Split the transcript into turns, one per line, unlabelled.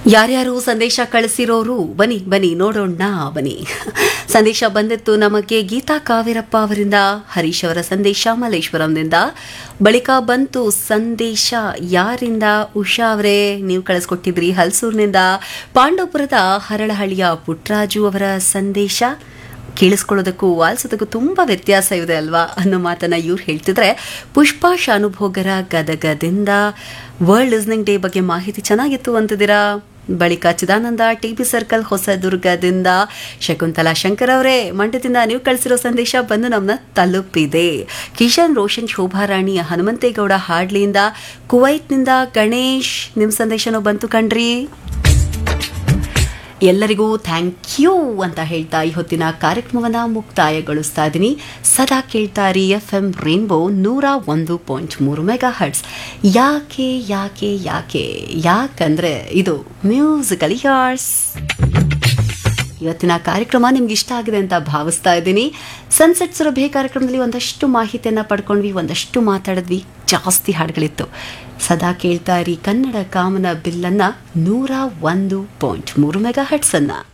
ಯಾರ್ಯಾರು ಸಂದೇಶ ಕಳಿಸಿರೋರು ಬನ್ನಿ ಬನ್ನಿ ನೋಡೋಣ ಬನ್ನಿ ಸಂದೇಶ ಬಂದಿತ್ತು ನಮಗೆ ಗೀತಾ ಕಾವೇರಪ್ಪ ಅವರಿಂದ ಹರೀಶ್ ಅವರ ಸಂದೇಶ ಮಲ್ಲೇಶ್ವರಂನಿಂದ ಬಳಿಕ ಬಂತು ಸಂದೇಶ ಯಾರಿಂದ ಉಷಾ ಅವರೇ ನೀವು ಕಳಿಸ್ಕೊಟ್ಟಿದ್ರಿ ಹಲ್ಸೂರಿನಿಂದ ಪಾಂಡವಪುರದ ಹರಳಹಳ್ಳಿಯ ಪುಟ್ರಾಜು ಅವರ ಸಂದೇಶ ಕೇಳಿಸ್ಕೊಳ್ಳೋದಕ್ಕೂ ವಾಲ್ಸೋದಕ್ಕೂ ತುಂಬ ವ್ಯತ್ಯಾಸ ಇದೆ ಅಲ್ವಾ ಅನ್ನೋ ಮಾತನ್ನ ಇವ್ರು ಹೇಳ್ತಿದ್ರೆ ಪುಷ್ಪಾ ಶಾನುಭೋಗರ ಗದಗದಿಂದ ವರ್ಲ್ಡ್ ಲಿಸ್ನಿಂಗ್ ಡೇ ಬಗ್ಗೆ ಮಾಹಿತಿ ಚೆನ್ನಾಗಿತ್ತು ಅಂತಿದ್ದೀರಾ ಬಳಿಕ ಚಿದಾನಂದ ಟಿ ಬಿ ಸರ್ಕಲ್ ಹೊಸದುರ್ಗದಿಂದ ಶಕುಂತಲಾ ಶಂಕರ್ ಅವರೇ ಮಂಡ್ಯದಿಂದ ನೀವು ಕಳಿಸಿರೋ ಸಂದೇಶ ಬಂದು ನಮ್ಮನ್ನ ತಲುಪಿದೆ ಕಿಶನ್ ರೋಷನ್ ಶೋಭಾರಾಣಿ ಹನುಮಂತೇಗೌಡ ಹಾಡ್ಲಿಯಿಂದ ಕುವೈತ್ನಿಂದ ಗಣೇಶ್ ನಿಮ್ಮ ಸಂದೇಶನೂ ಬಂತು ಕಣ್ರಿ ಎಲ್ಲರಿಗೂ ಥ್ಯಾಂಕ್ ಯು ಅಂತ ಹೇಳ್ತಾ ಈ ಹೊತ್ತಿನ ಕಾರ್ಯಕ್ರಮವನ್ನ ಮುಕ್ತಾಯಗೊಳಿಸ್ತಾ ಇದ್ದೀನಿ ಸದಾ ಕೇಳ್ತಾರಿ ಎಫ್ ಎಂ ರೇನ್ಬೋ ನೂರ ಒಂದು ಪಾಯಿಂಟ್ ಮೂರು ಮೆಗಾ ಹರ್ಟ್ಸ್ ಯಾಕೆ ಯಾಕೆ ಯಾಕೆ ಯಾಕಂದ್ರೆ ಇದು ಮ್ಯೂಸಿಕಲ್ ಯಾರ್ಸ್ ಇವತ್ತಿನ ಕಾರ್ಯಕ್ರಮ ನಿಮ್ಗೆ ಇಷ್ಟ ಆಗಿದೆ ಅಂತ ಭಾವಿಸ್ತಾ ಇದ್ದೀನಿ ಸನ್ಸೆಟ್ ಸುರಭಿ ಕಾರ್ಯಕ್ರಮದಲ್ಲಿ ಒಂದಷ್ಟು ಮಾಹಿತಿಯನ್ನ ಪಡ್ಕೊಂಡ್ವಿ ಒಂದಷ್ಟು ಮಾತಾಡಿದ್ವಿ ಜಾಸ್ತಿ ಹಾಡುಗಳಿತ್ತು ಸದಾ ಕೇಳ್ತಾ ಇರಿ ಕನ್ನಡ ಕಾಮನ ಬಿಲ್ಲನ್ನ ನೂರ ಒಂದು ಪಾಯಿಂಟ್ ಮೂರು ಮೆಗಾ ಹಟ್ಸ್ ಅನ್ನ